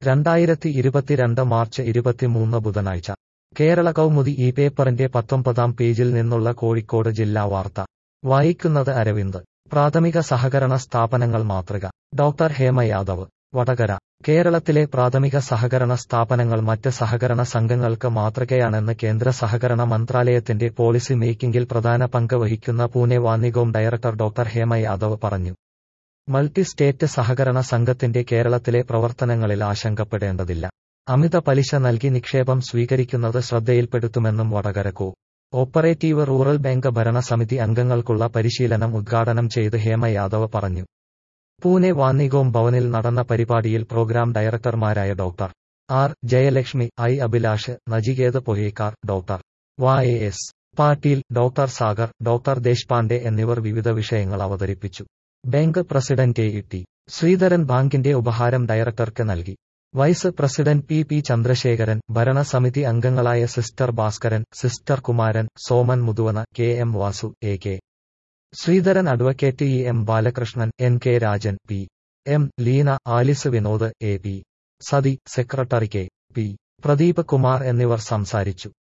രണ്ടായിരത്തി ഇരുപത്തിരണ്ട് മാർച്ച് ഇരുപത്തിമൂന്ന് ബുധനാഴ്ച കേരള കൗമുദി ഈ പേപ്പറിന്റെ പത്തൊമ്പതാം പേജിൽ നിന്നുള്ള കോഴിക്കോട് ജില്ലാ വാർത്ത വായിക്കുന്നത് അരവിന്ദ് പ്രാഥമിക സഹകരണ സ്ഥാപനങ്ങൾ മാതൃക ഡോക്ടർ ഹേമ യാദവ് വടകര കേരളത്തിലെ പ്രാഥമിക സഹകരണ സ്ഥാപനങ്ങൾ മറ്റ് സഹകരണ സംഘങ്ങൾക്ക് മാതൃകയാണെന്ന് കേന്ദ്ര സഹകരണ മന്ത്രാലയത്തിന്റെ പോളിസി മേക്കിംഗിൽ പ്രധാന പങ്ക് വഹിക്കുന്ന പൂനെ വാനികോം ഡയറക്ടർ ഡോക്ടർ ഹേമ യാദവ് പറഞ്ഞു മൾട്ടി സ്റ്റേറ്റ് സഹകരണ സംഘത്തിന്റെ കേരളത്തിലെ പ്രവർത്തനങ്ങളിൽ ആശങ്കപ്പെടേണ്ടതില്ല അമിത പലിശ നൽകി നിക്ഷേപം സ്വീകരിക്കുന്നത് ശ്രദ്ധയിൽപ്പെടുത്തുമെന്നും Vadakara cooperative rural bank ഭരണസമിതി അംഗങ്ങൾക്കുള്ള പരിശീലനം ഉദ്ഘാടനം ചെയ്ത് ഹേമ യാദവ് പറഞ്ഞു പൂനെ വാനികോം ഭവനിൽ നടന്ന പരിപാടിയിൽ പ്രോഗ്രാം ഡയറക്ടർമാരായ doctor R Jayalakshmi I Abhilash Nachiket Pohekar doctor വാ A S Patil doctor Sagar doctor Deshpande എന്നിവർ വിവിധ വിഷയങ്ങൾ അവതരിപ്പിച്ചു bank president A T Sreedharan ബാങ്കിന്റെ ഉപഹാരം ഡയറക്ടർക്ക് നൽകി vice president P P Chandrasekharan ഭരണസമിതി അംഗങ്ങളായ sister Bhaskaran sister Kumaran Soman Muthuvana K M Vasu A K Sreedharan advocate E M Balakrishnan N K Rajan P M Leena Alice Vinod A P Sathi secretary K P Pradeep Kumar എന്നിവർ സംസാരിച്ചു